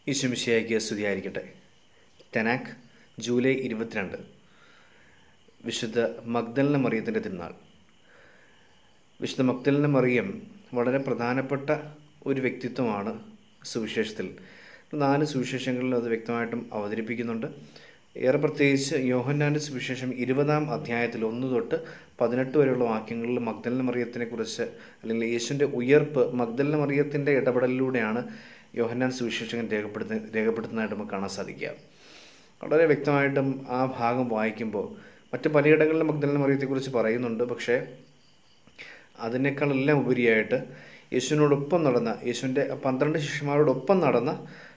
ഈശ്വമിശിയായിക്ക് സ്തുതിയായിരിക്കട്ടെ തെനാക്ക് ജൂലൈ ഇരുപത്തിരണ്ട് വിശുദ്ധ മഗ്ദലിന മറിയത്തിൻ്റെ തിരുനാൾ വിശുദ്ധ മഗ്ദലിന മറിയം വളരെ പ്രധാനപ്പെട്ട ഒരു വ്യക്തിത്വമാണ് സുവിശേഷത്തിൽ നാല് സുവിശേഷങ്ങളിൽ അത് വ്യക്തമായിട്ടും അവതരിപ്പിക്കുന്നുണ്ട് ഏറെ പ്രത്യേകിച്ച് യോഹന്നാൻ്റെ സുവിശേഷം ഇരുപതാം അധ്യായത്തിൽ ഒന്ന് തൊട്ട് പതിനെട്ട് വരെയുള്ള വാക്യങ്ങളിൽ മഗ്ദലിന മറിയത്തിനെ കുറിച്ച് അല്ലെങ്കിൽ യേശുവിൻ്റെ ഉയർപ്പ് മഗ്ദലിന മറിയത്തിൻ്റെ ഇടപെടലിലൂടെയാണ് യോഹന്നാൻ സുവിശേഷകൻ രേഖപ്പെടുത്തുന്ന രേഖപ്പെടുത്തുന്നതായിട്ട് നമുക്ക് കാണാൻ സാധിക്കുക വളരെ വ്യക്തമായിട്ടും ആ ഭാഗം വായിക്കുമ്പോൾ മറ്റ് പലയിടങ്ങളിലും മഗ്ദലിന മറിയത്തെക്കുറിച്ച് പറയുന്നുണ്ട് പക്ഷേ അതിനേക്കാളെല്ലാം ഉപരിയായിട്ട് യേശുവിനോടൊപ്പം നടന്ന യേശുവിൻ്റെ പന്ത്രണ്ട് ശിഷ്യന്മാരോടൊപ്പം നടന്ന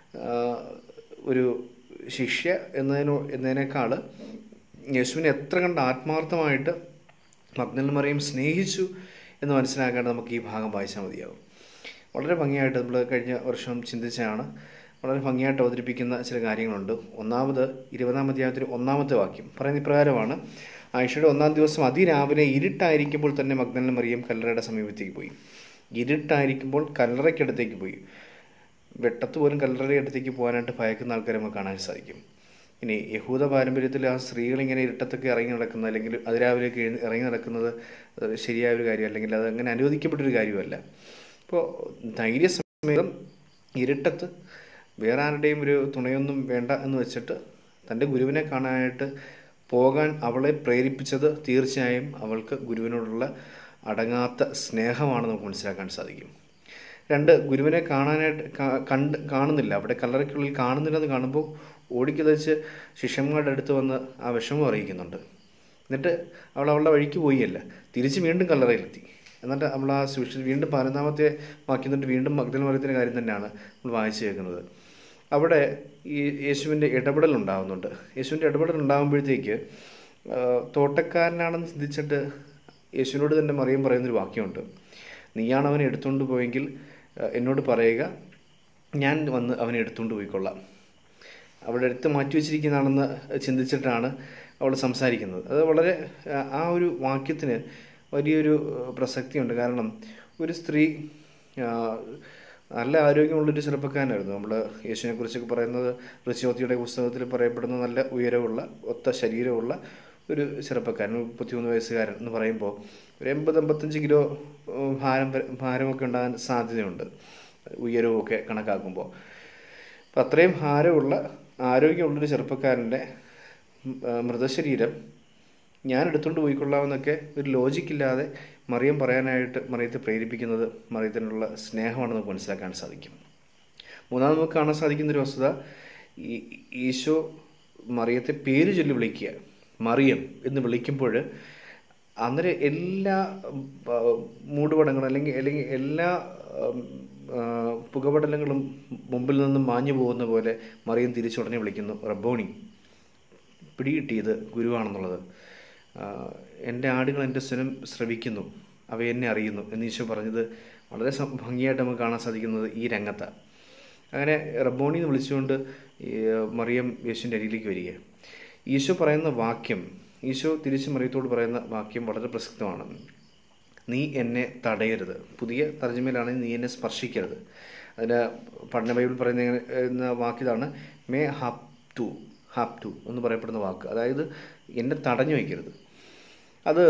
ഒരു ശിഷ്യ എന്നതിനോ എന്നതിനേക്കാൾ യേശുവിനെ എത്ര കണ്ട് ആത്മാർത്ഥമായിട്ട് മഗ്ദലിന മറിയം സ്നേഹിച്ചു എന്ന് മനസ്സിലാക്കാൻ നമുക്ക് ഈ ഭാഗം വായിച്ചാൽ മതിയാവും വളരെ ഭംഗിയായിട്ട് നമ്മൾ കഴിഞ്ഞ വർഷം ചിന്തിച്ചാണ് വളരെ ഭംഗിയായിട്ട് അവതരിപ്പിക്കുന്ന ചില കാര്യങ്ങളുണ്ട് ഒന്നാമത് ഇരുപതാം അധ്യായത്തിൽ ഒന്നാമത്തെ വാക്യം പറയുന്ന ഇപ്രകാരമാണ് ആയിഷയുടെ ഒന്നാം ദിവസം അതിരാവിലെ ഇരുട്ടായിരിക്കുമ്പോൾ തന്നെ മഗ്ദലിന മറിയം കല്ലറയുടെ സമീപത്തേക്ക് പോയി ഇരുട്ടായിരിക്കുമ്പോൾ കല്ലറയ്ക്കടുത്തേക്ക് പോയി വെട്ടത്ത് പോലും കല്ലറയുടെ അടുത്തേക്ക് പോകാനായിട്ട് ഭയക്കുന്ന ആൾക്കാരെ നമുക്ക് കാണാൻ സാധിക്കും ഇനി യഹൂദ പാരമ്പര്യത്തിൽ ആ സ്ത്രീകൾ ഇങ്ങനെ ഇരുട്ടത്തൊക്കെ ഇറങ്ങി നടക്കുന്നത് അല്ലെങ്കിൽ അതിരാവിലേക്ക് ഇറങ്ങി നടക്കുന്നത് ശരിയായ ഒരു കാര്യം അല്ലെങ്കിൽ അത് അങ്ങനെ അനുവദിക്കപ്പെട്ടൊരു കാര്യമല്ല ഇപ്പോൾ ധൈര്യസമേതം ഇരുട്ടത്ത് വേറെ ആരുടെയും ഒരു തുണയൊന്നും വേണ്ട എന്ന് വെച്ചിട്ട് തൻ്റെ ഗുരുവിനെ കാണാനായിട്ട് പോകാൻ അവളെ പ്രേരിപ്പിച്ചത് തീർച്ചയായും അവൾക്ക് ഗുരുവിനോടുള്ള അടങ്ങാത്ത സ്നേഹമാണ് നമുക്ക് മനസ്സിലാക്കാൻ സാധിക്കും രണ്ട് ഗുരുവിനെ കാണാനായിട്ട് കണ്ട് കാണുന്നില്ല അവിടെ കല്ലറയ്ക്കുള്ളിൽ കാണുന്നില്ലെന്ന് കാണുമ്പോൾ ഓടിക്കതച്ച് ശിഷ്യന്മാരുടെ അടുത്ത് വന്ന് ആ വിഷമം അറിയിക്കുന്നുണ്ട് എന്നിട്ട് അവൾ അവളുടെ വഴിക്ക് പോയില്ല തിരിച്ച് വീണ്ടും കല്ലറയിലെത്തി എന്നിട്ട് നമ്മൾ ആ സുവിശേഷം വീണ്ടും പതിനൊന്നാമത്തെ വാക്യം തൊട്ട് വീണ്ടും മഗ്ദൽ മറിയത്തിൻ്റെ കാര്യം തന്നെയാണ് നമ്മൾ വായിച്ചു കേൾക്കുന്നത് അവിടെ ഈ യേശുവിൻ്റെ ഇടപെടൽ ഉണ്ടാകുന്നുണ്ട് യേശുവിൻ്റെ ഇടപെടൽ ഉണ്ടാകുമ്പോഴത്തേക്ക് തോട്ടക്കാരനാണെന്ന് ചിന്തിച്ചിട്ട് യേശുവിനോട് തന്നെ മറിയം പറയുന്നൊരു വാക്യമുണ്ട് നീയാണ് അവനെ എടുത്തുകൊണ്ട് പോയെങ്കിൽ എന്നോട് പറയുക ഞാൻ വന്ന് അവനെ എടുത്തുകൊണ്ട് പോയിക്കൊള്ളാം അവിടെ എടുത്ത് മാറ്റി വെച്ചിരിക്കുന്നതാണെന്ന് ചിന്തിച്ചിട്ടാണ് അവൾ സംസാരിക്കുന്നത് അത് വളരെ ആ ഒരു വാക്യത്തിന് വലിയൊരു പ്രസക്തിയുണ്ട് കാരണം ഒരു സ്ത്രീ നല്ല ആരോഗ്യമുള്ളൊരു ചെറുപ്പക്കാരനായിരുന്നു നമ്മൾ യേശുവിനെ കുറിച്ചൊക്കെ പറയുന്നത് ഋഷിയോത്തിയുടെ പുസ്തകത്തിൽ പറയപ്പെടുന്ന നല്ല ഉയരമുള്ള ഒത്ത ശരീരമുള്ള ഒരു ചെറുപ്പക്കാരൻ മുപ്പത്തിമൂന്ന് വയസ്സുകാരൻ എന്ന് പറയുമ്പോൾ ഒരു എൺപത് എൺപത്തഞ്ച് കിലോ ഭാരം ഭാരമൊക്കെ ഉണ്ടാകാൻ സാധ്യതയുണ്ട് ഉയരവും ഒക്കെ കണക്കാക്കുമ്പോൾ അപ്പം അത്രയും ഭാരമുള്ള ആരോഗ്യമുള്ളൊരു ചെറുപ്പക്കാരൻ്റെ മൃതശരീരം ഞാൻ എടുത്തുകൊണ്ട് പോയിക്കൊള്ളാമെന്നൊക്കെ ഒരു ലോജിക്കില്ലാതെ മറിയം പറയാനായിട്ട് മറിയത്തെ പ്രേരിപ്പിക്കുന്നത് മറിയത്തിനുള്ള സ്നേഹമാണ് നമുക്ക് മനസ്സിലാക്കാൻ സാധിക്കും മൂന്നാമത് നമുക്ക് കാണാൻ സാധിക്കുന്ന ഒരു വസ്തുത ഈ ഈശോ മറിയത്തെ പേര് ചൊല്ലി വിളിക്കുക മറിയം എന്ന് വിളിക്കുമ്പോൾ അന്നേരം എല്ലാ മൂടുപടങ്ങളും അല്ലെങ്കിൽ അല്ലെങ്കിൽ എല്ലാ പുകപടലങ്ങളും മുമ്പിൽ നിന്നും മാഞ്ഞു പോകുന്ന പോലെ മറിയം തിരിച്ചുടനെ വിളിക്കുന്നു റബ്ബോണി പിടികിട്ടിയത് ഗുരുവാണെന്നുള്ളത് എൻ്റെ ആടുകൾ എൻ്റെ സ്വരം ശ്രവിക്കുന്നു അവ എന്നെ അറിയുന്നു എന്ന് ഈശോ പറഞ്ഞത് വളരെ ഭംഗിയായിട്ട് നമുക്ക് കാണാൻ സാധിക്കുന്നത് ഈ രംഗത്താണ് അങ്ങനെ റബ്ബോണി എന്ന് വിളിച്ചുകൊണ്ട് മറിയം യേശുവിൻ്റെ അരിയിലേക്ക് വരിക ഈശോ പറയുന്ന വാക്യം ഈശോ തിരിച്ച് മറിയത്തോട് പറയുന്ന വാക്യം വളരെ പ്രസക്തമാണ് നീ എന്നെ തടയരുത് പുതിയ തർജ്ജമയിലാണെങ്കിൽ നീ എന്നെ സ്പർശിക്കരുത് അതിന് പഠന ബൈബിൾ പറയുന്ന വാക്കിതാണ് may hap to hap to എന്ന് പറയപ്പെടുന്ന വാക്ക് അതായത് എന്നെ തടഞ്ഞു വയ്ക്കരുത് അത്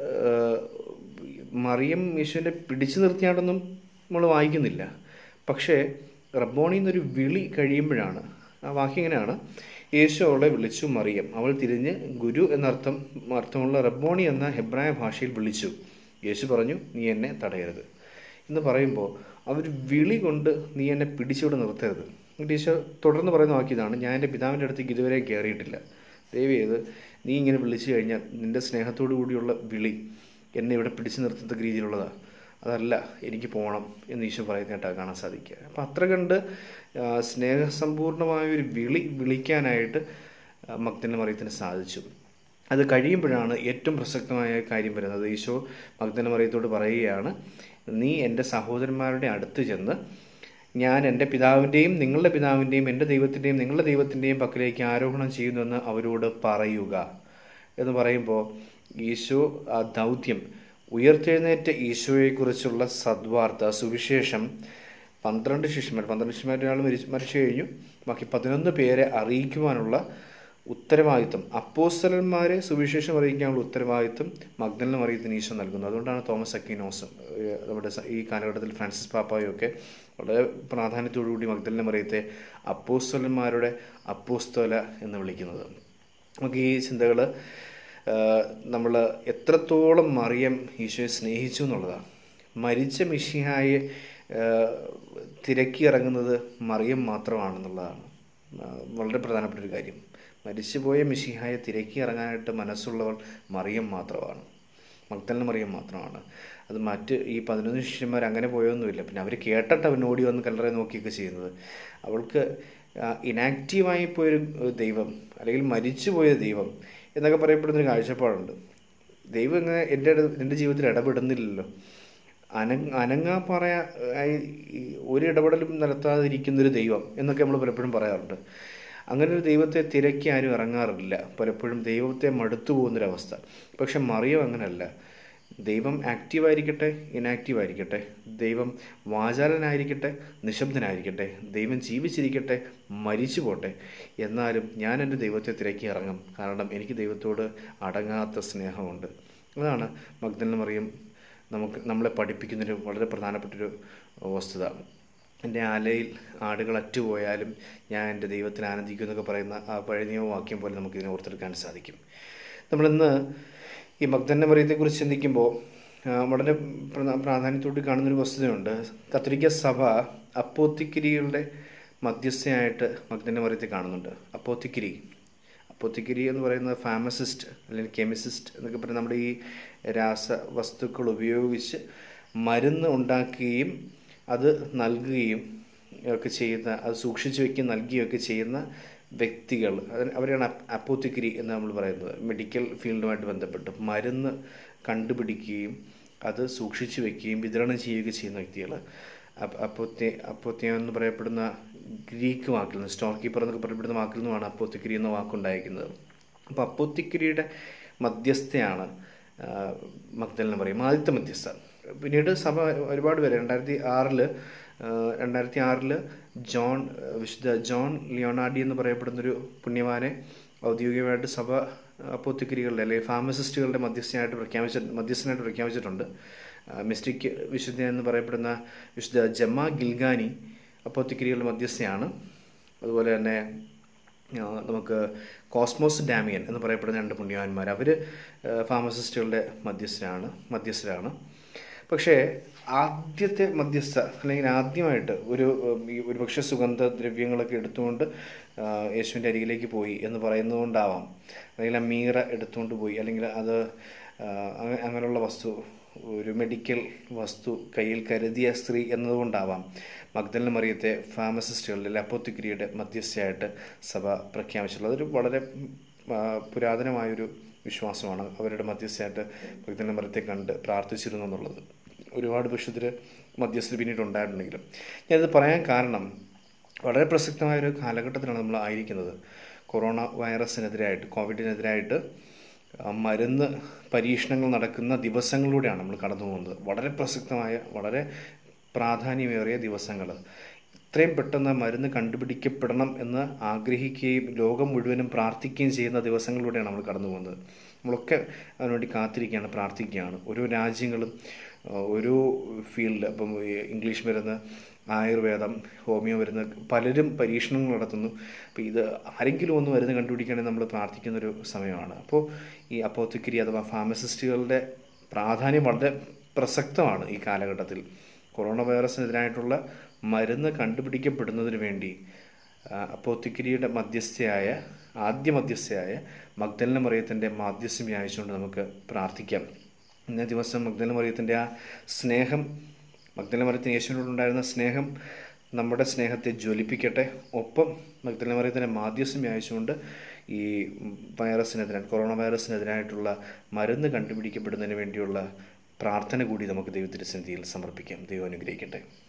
മറിയം യേശുവിൻ്റെ പിടിച്ചു നിർത്തിയാണ്ടൊന്നും നമ്മൾ വായിക്കുന്നില്ല പക്ഷേ റബ്ബോണി എന്നൊരു വിളി കഴിയുമ്പോഴാണ് ആ വാക്യം ഇങ്ങനെയാണ് യേശു അവളെ വിളിച്ചു മറിയം അവൾ തിരിഞ്ഞ് ഗുരു എന്നർത്ഥം അർത്ഥമുള്ള റബ്ബോണി എന്ന ഹെബ്രായ ഭാഷയിൽ വിളിച്ചു യേശു പറഞ്ഞു നീ എന്നെ തടയരുത് എന്ന് പറയുമ്പോൾ അവർ വിളി കൊണ്ട് നീ എന്നെ പിടിച്ചുകൊണ്ട് നിർത്തരുത് എന്നിട്ട് ഈശോ തുടർന്ന് പറയുന്ന വാക്യതാണ് ഞാൻ എൻ്റെ പിതാവിൻ്റെ അടുത്തേക്ക് ഇതുവരെ കയറിയിട്ടില്ല ദയവ് ചെയ്ത് നീ ഇങ്ങനെ വിളിച്ചു കഴിഞ്ഞാൽ നിൻ്റെ സ്നേഹത്തോടു കൂടിയുള്ള വിളി എന്നെ ഇവിടെ പിടിച്ചു നിർത്തത്തക്ക രീതിയിലുള്ളതാണ് അതല്ല എനിക്ക് പോകണം എന്ന് ഈശോ പറയുന്നതായിട്ടാണ് കാണാൻ സാധിക്കുക അപ്പം അത്ര കണ്ട് സ്നേഹസമ്പൂർണമായ ഒരു വിളി വിളിക്കാനായിട്ട് മഗ്ദലിന മറിയത്തിന് സാധിച്ചു അത് കഴിയുമ്പോഴാണ് ഏറ്റവും പ്രസക്തമായ കാര്യം വരുന്നത് ഈശോ മഗ്ദലിന മറിയത്തോട് പറയുകയാണ് നീ എൻ്റെ സഹോദരന്മാരുടെ അടുത്ത് ചെന്ന് ഞാൻ എൻ്റെ പിതാവിൻ്റെയും നിങ്ങളുടെ പിതാവിൻ്റെയും എൻ്റെ ദൈവത്തിൻ്റെയും നിങ്ങളുടെ ദൈവത്തിൻ്റെയും പക്കലേക്ക് ആരോഹണം ചെയ്യുന്നുവെന്ന് അവരോട് പറയുക എന്ന് പറയുമ്പോൾ ഈശോ ആ ദൗത്യം ഉയർത്തെഴുന്നേറ്റ ഈശോയെക്കുറിച്ചുള്ള സദ്വാർത്ത സുവിശേഷം പന്ത്രണ്ട് ശിഷ്യന്മാർ പന്ത്രണ്ട് ശിഷ്യന്മാർ ഒരാൾ മരിച്ചു മരിച്ചു കഴിഞ്ഞു ബാക്കി പതിനൊന്ന് പേരെ അറിയിക്കുവാനുള്ള ഉത്തരവാദിത്വം അപ്പോസ്തലന്മാരെ സുവിശേഷം അറിയിക്കാനുള്ള ഉത്തരവാദിത്വം മഗ്ദലിനും അറിയത്തിന് ഈശോ നൽകുന്നു അതുകൊണ്ടാണ് തോമസ് അക്കീനോസും ഏഹ് നമ്മുടെ സ- ഈ കാലഘട്ടത്തിൽ ഫ്രാൻസിസ് പാപ്പായും ഒക്കെ വളരെ പ്രാധാന്യത്തോടുകൂടി മഗ്ദലിനെ മറിയത്തെ അപ്പോസ്തലന്മാരുടെ അപ്പോസ്തല എന്ന് വിളിക്കുന്നത് നമുക്ക് ഈ ചിന്തകൾ നമ്മൾ എത്രത്തോളം മറിയം ഈശോയെ സ്നേഹിച്ചു എന്നുള്ളതാണ് മരിച്ച മിഷിഹായെ തിരക്കി ഇറങ്ങുന്നത് മറിയം മാത്രമാണെന്നുള്ളതാണ് ആ, വളരെ പ്രധാനപ്പെട്ട ഒരു കാര്യം മരിച്ചുപോയ മിഷിഹായെ തിരക്കി ഇറങ്ങാനായിട്ട് മനസ്സുള്ളവൾ മറിയം മാത്രമാണ് മഗ്ദലിന മറിയം മാത്രമാണ് അത് മറ്റ് ഈ പതിനൊന്ന് ശിഷ്യന്മാർ അങ്ങനെ പോയൊന്നുമില്ല പിന്നെ അവർ കേട്ടിട്ട് അവൻ ഓടി വന്ന് കല്ലറ നോക്കിയൊക്കെ ചെയ്യുന്നത് അവൾക്ക് ഇനാക്റ്റീവായി പോയൊരു ഏഹ്, ദൈവം അല്ലെങ്കിൽ മരിച്ചു പോയ ദൈവം എന്നൊക്കെ പറയപ്പെടുന്നൊരു കാഴ്ചപ്പാടുണ്ട് ദൈവം ഇങ്ങനെ എൻ്റെ ഇട- എൻ്റെ ജീവിതത്തിൽ ഇടപെടുന്നില്ലല്ലോ അനങ് അനങ്ങാ പറയാ ആയി ഈ ഒരു ഇടപെടലും നടത്താതിരിക്കുന്നൊരു ദൈവം എന്നൊക്കെ നമ്മൾ പലപ്പോഴും പറയാറുണ്ട് അങ്ങനെ ഒരു ദൈവത്തെ തിരക്കി ആരും ഇറങ്ങാറില്ല പലപ്പോഴും ദൈവത്തെ മടുത്തു പോകുന്നൊരവസ്ഥ പക്ഷെ മറിയം അങ്ങനെയല്ല ദൈവം ആക്റ്റീവായിരിക്കട്ടെ ഇനാക്റ്റീവ് ആയിരിക്കട്ടെ ദൈവം വാചാലനായിരിക്കട്ടെ നിശബ്ദനായിരിക്കട്ടെ ദൈവം ജീവിച്ചിരിക്കട്ടെ മരിച്ചു പോട്ടെ എന്നാലും ഞാൻ എൻ്റെ ദൈവത്തെ തിരക്കി ഇറങ്ങും കാരണം എനിക്ക് ദൈവത്തോട് അടങ്ങാത്ത സ്നേഹമുണ്ട് അതാണ് മഗ്ദലിന മറിയം നമുക്ക് നമ്മളെ പഠിപ്പിക്കുന്നൊരു വളരെ പ്രധാനപ്പെട്ടൊരു വസ്തുത എൻ്റെ ആലയിൽ ആടുകൾ അറ്റുപോയാലും ഞാൻ എൻ്റെ ദൈവത്തിൽ ആനന്ദിക്കും എന്നൊക്കെ പറയുന്ന ആ പഴയ നിയമവാക്യം പോലെ നമുക്ക് ഇതിനെ ഓർത്തെടുക്കാൻ സാധിക്കും നമ്മളിന്ന് ഈ മഗ്ദലിന മറിയത്തെക്കുറിച്ച് ചിന്തിക്കുമ്പോൾ ആ, വളരെ പ്രധാ- പ്രാധാന്യത്തോടെ കാണുന്നൊരു വസ്തുതയുണ്ട് കത്തോലിക്ക സഭ അപ്പോത്തിക്കിരികളുടെ മധ്യസ്ഥയായിട്ട് മഗ്ദലിന മറിയത്തെ കാണുന്നുണ്ട് അപ്പോത്തിക്കിരി അപ്പോത്തിക്കിരി എന്ന് പറയുന്നത് ഫാമസിസ്റ്റ് അല്ലെങ്കിൽ കെമിസിസ്റ്റ് എന്നൊക്കെ പറയുന്ന നമ്മുടെ ഈ രാസവസ്തുക്കൾ ഉപയോഗിച്ച് മരുന്ന് ഉണ്ടാക്കുകയും അത് നൽകുകയും ഒക്കെ ചെയ്യുന്ന അത് സൂക്ഷിച്ചു വയ്ക്കുകയും നൽകുകയൊക്കെ ചെയ്യുന്ന വ്യക്തികൾ അതിന് അവരെയാണ് അപ്പോത്തിക്കിരി എന്ന് നമ്മൾ പറയുന്നത് മെഡിക്കൽ ഫീൽഡുമായിട്ട് ബന്ധപ്പെട്ട് മരുന്ന് കണ്ടുപിടിക്കുകയും അത് സൂക്ഷിച്ചു വെക്കുകയും വിതരണം ചെയ്യുകയും ചെയ്യുന്ന വ്യക്തികൾ അപ്പോത്തെ അപ്പോത്യ എന്ന് പറയപ്പെടുന്ന ഗ്രീക്ക് വാക്കിൽ നിന്ന് സ്റ്റോർ കീപ്പർ എന്നൊക്കെ പറയപ്പെടുന്ന വാക്കിൽ നിന്നുമാണ് അപ്പോത്തിക്കിരി എന്ന വാക്കുണ്ടായിരിക്കുന്നത് അപ്പോൾ അപ്പോത്തിക്കിരിയുടെ മധ്യസ്ഥയാണ് ആ, മഗ്ദലിന പറയും ആദ്യത്തെ മധ്യസ്ഥ പിന്നീട് സഭ ഒരുപാട് പേര് രണ്ടായിരത്തി ആറില് രണ്ടായിരത്തി ആറില് ജോൺ ആ, വിശുദ്ധ ജോൺ ലിയോണാർഡി എന്ന് പറയപ്പെടുന്നൊരു പുണ്യവാനെ ഔദ്യോഗികമായിട്ട് സഭ അപ്പോത്തിക്കിരികളുടെ അല്ലെങ്കിൽ ഫാർമസിസ്റ്റുകളുടെ മധ്യസ്ഥനായിട്ട് പ്രഖ്യാപിച്ച മധ്യസ്ഥനായിട്ട് പ്രഖ്യാപിച്ചിട്ടുണ്ട് മിസ്റ്റിക് വിശുദ്ധ എന്ന് പറയപ്പെടുന്ന വിശുദ്ധ ജമ്മ ഗിൽഗാനി അപ്പോത്തിക്കിരികളുടെ മധ്യസ്ഥയാണ് അതുപോലെ തന്നെ ആ, നമുക്ക് കോസ്മോസ് ഡാമിയൻ എന്ന് പറയപ്പെടുന്ന രണ്ട് പുണ്യവാന്മാർ അവർ ഫാർമസിസ്റ്റുകളുടെ മധ്യസ്ഥരാണ് മധ്യസ്ഥരാണ് പക്ഷേ ആദ്യത്തെ മധ്യസ്ഥ അല്ലെങ്കിൽ ആദ്യമായിട്ട് ഒരു ഉം, ഈ ഒരുപക്ഷെ സുഗന്ധ ദ്രവ്യങ്ങളൊക്കെ എടുത്തുകൊണ്ട് ആ, യേശുവിൻ്റെ അരികിലേക്ക് പോയി എന്ന് പറയുന്നതുകൊണ്ടാവാം അല്ലെങ്കിൽ ആ മീറ എടുത്തുകൊണ്ട് പോയി അല്ലെങ്കിൽ അത് ആ, അങ്ങ- അങ്ങനെയുള്ള വസ്തു ഒരു മെഡിക്കൽ വസ്തു കയ്യിൽ കരുതിയ സ്ത്രീ എന്നതുകൊണ്ടാവാം മഗ്ദലിന മറിയത്തെ ഫാർമസിസ്റ്റുകളുടെ അല്ലെങ്കിൽ അപ്പോത്തിക്രിയുടെ മധ്യസ്ഥയായിട്ട് സഭ പ്രഖ്യാപിച്ചിട്ടുള്ളത് അതൊരു വളരെ ആ, പുരാതനമായൊരു വിശ്വാസമാണ് അവരുടെ മധ്യസ്ഥയായിട്ട് മഗ്ദലിന മറിയത്തെ കണ്ട് പ്രാർത്ഥിച്ചിരുന്നു എന്നുള്ളത് ഒരുപാട് വിശുദ്ധർ മധ്യസ്ഥർ പിന്നീട് ഉണ്ടായിട്ടുണ്ടെങ്കിലും ഞാനിത് പറയാൻ കാരണം വളരെ പ്രസക്തമായ ഒരു കാലഘട്ടത്തിലാണ് നമ്മൾ ആയിരിക്കുന്നത് കൊറോണ വൈറസിനെതിരായിട്ട് കോവിഡിനെതിരായിട്ട് ആ, മരുന്ന് പരീക്ഷണങ്ങൾ നടക്കുന്ന ദിവസങ്ങളിലൂടെയാണ് നമ്മൾ കടന്നു പോകുന്നത് വളരെ പ്രസക്തമായ വളരെ പ്രാധാന്യമേറിയ ദിവസങ്ങൾ ഇത്രയും പെട്ടെന്ന് മരുന്ന് കണ്ടുപിടിക്കപ്പെടണം എന്ന് ആഗ്രഹിക്കുകയും ലോകം മുഴുവനും പ്രാർത്ഥിക്കുകയും ചെയ്യുന്ന ദിവസങ്ങളിലൂടെയാണ് നമ്മൾ കടന്നു പോകുന്നത് നമ്മളൊക്കെ അതിനുവേണ്ടി കാത്തിരിക്കുകയാണ് പ്രാർത്ഥിക്കുകയാണ് ഓരോ രാജ്യങ്ങളും ആ, ഓരോ ഫീൽഡ് അപ്പം ഈ ഇംഗ്ലീഷ് മരുന്ന് ആയുർവേദം ഹോമിയോ മരുന്ന് പലരും പരീക്ഷണങ്ങൾ നടത്തുന്നു അപ്പോൾ ഇത് ആരെങ്കിലും ഒന്ന് മരുന്ന് കണ്ടുപിടിക്കുകയാണെങ്കിൽ നമ്മൾ പ്രാർത്ഥിക്കുന്നൊരു സമയമാണ് അപ്പോൾ ഈ അപ്പോത്തിക്കിരി അഥവാ ഫാർമസിസ്റ്റുകളുടെ പ്രാധാന്യം വളരെ പ്രസക്തമാണ് ഈ കാലഘട്ടത്തിൽ കൊറോണ വൈറസിനെതിരായിട്ടുള്ള മരുന്ന് കണ്ടുപിടിക്കപ്പെടുന്നതിന് വേണ്ടി ആ, അപ്പോത്തിക്കിരിയുടെ മധ്യസ്ഥയായ ആദ്യ മധ്യസ്ഥയായ മഗ്ദലിന മറിയത്തിൻ്റെ മാധ്യസ്ഥം വ്യാഴിച്ചുകൊണ്ട് നമുക്ക് പ്രാർത്ഥിക്കാം ഇന്നേ ദിവസം മഗ്ദലിന മറിയത്തിൻ്റെ ആ സ്നേഹം മഗ്ദലിന മറിയത്തിന് യേശുവിനോടുണ്ടായിരുന്ന സ്നേഹം നമ്മുടെ സ്നേഹത്തെ ജ്വലിപ്പിക്കട്ടെ ഒപ്പം മഗ്ദലിന മറിയത്തിൻ്റെ മാധ്യസ്ഥം വ്യാഴിച്ചുകൊണ്ട് ഈ വൈറസിനെതിരെ കൊറോണ വൈറസിനെതിരായിട്ടുള്ള മരുന്ന് കണ്ടുപിടിക്കപ്പെടുന്നതിന് വേണ്ടിയുള്ള പ്രാർത്ഥന കൂടി നമുക്ക് ദൈവത്തിൻ്റെ സന്നിധിയിൽ സമർപ്പിക്കാം ദൈവം അനുഗ്രഹിക്കട്ടെ